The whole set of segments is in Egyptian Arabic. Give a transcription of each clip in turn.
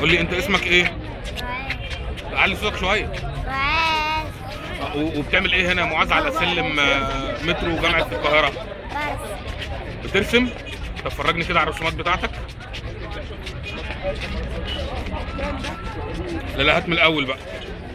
قول لي انت اسمك ايه سؤال علي صوتك شويه سؤال آه، و- وبتعمل ايه هنا يا معاذ على سلم آه، مترو جامعه القاهره بس بترسم طب فرجني كده على الرسومات بتاعتك لا لا هات من الاول بقى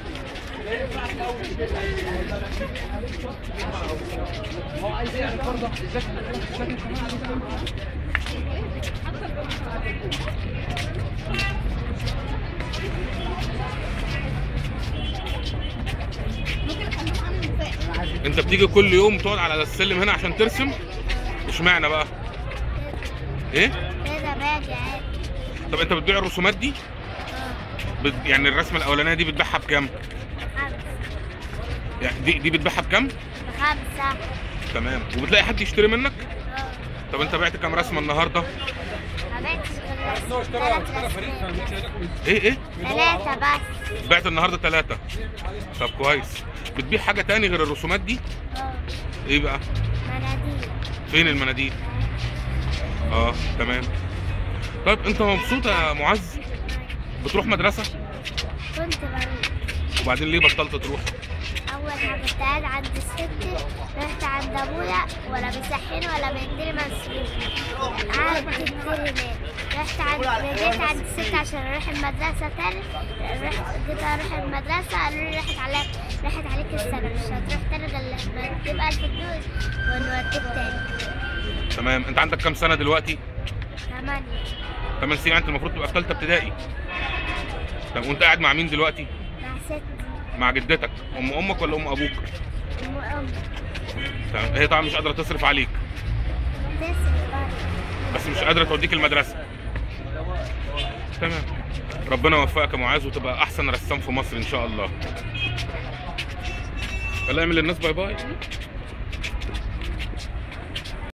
انت بتيجي كل يوم تقعد على السلم هنا عشان ترسم اشمعنى بقى ايه كده باجي عادي طب انت بتبيع الرسومات دي اه بت... يعني الرسمه الاولانيه دي بتبيعها بكام بخمسة يعني دي دي بتبيعها بكام بخمسة تمام وبتلاقي حد يشتري منك اه طب انت بعت كام رسمه النهارده ما بعتش غير ثلاث رسمات ايه ايه ثلاثة بس بعت النهارده ثلاثة طب كويس بتبيع حاجه تاني غير الرسومات دي اه ايه بقى مناديل فين المناديل اه تمام طيب انت مبسوط يا معز بتروح مدرسه كنت بروح وبعدين ليه بطلت تروح أول ما كنت قاعد عند الست رحت عند أبويا ولا بيصحيني ولا بيديني مصروف قعدت كتير هناك رحت عند رجعت عند الست عشان أروح المدرسة تاني رحت جيت أروح المدرسة قالوا لي راحت عليك راحت عليك السنة مش هتروح تاني غير لما تجيب ألف فلوس ونوديك تاني تمام انت عندك كام سنه دلوقتي ثمانية 8 سنين يعني انت المفروض تبقى في ثالثه ابتدائي طب وانت قاعد مع مين دلوقتي مع ست مع جدتك ام امك ولا ام ابوك أم أم تمام هي طبعا مش قادره تصرف عليك تصرف برضه بس مش قادره توديك المدرسه تمام ربنا يوفقك يا معاذ وتبقى احسن رسام في مصر ان شاء الله يلا اعمل للناس باي باي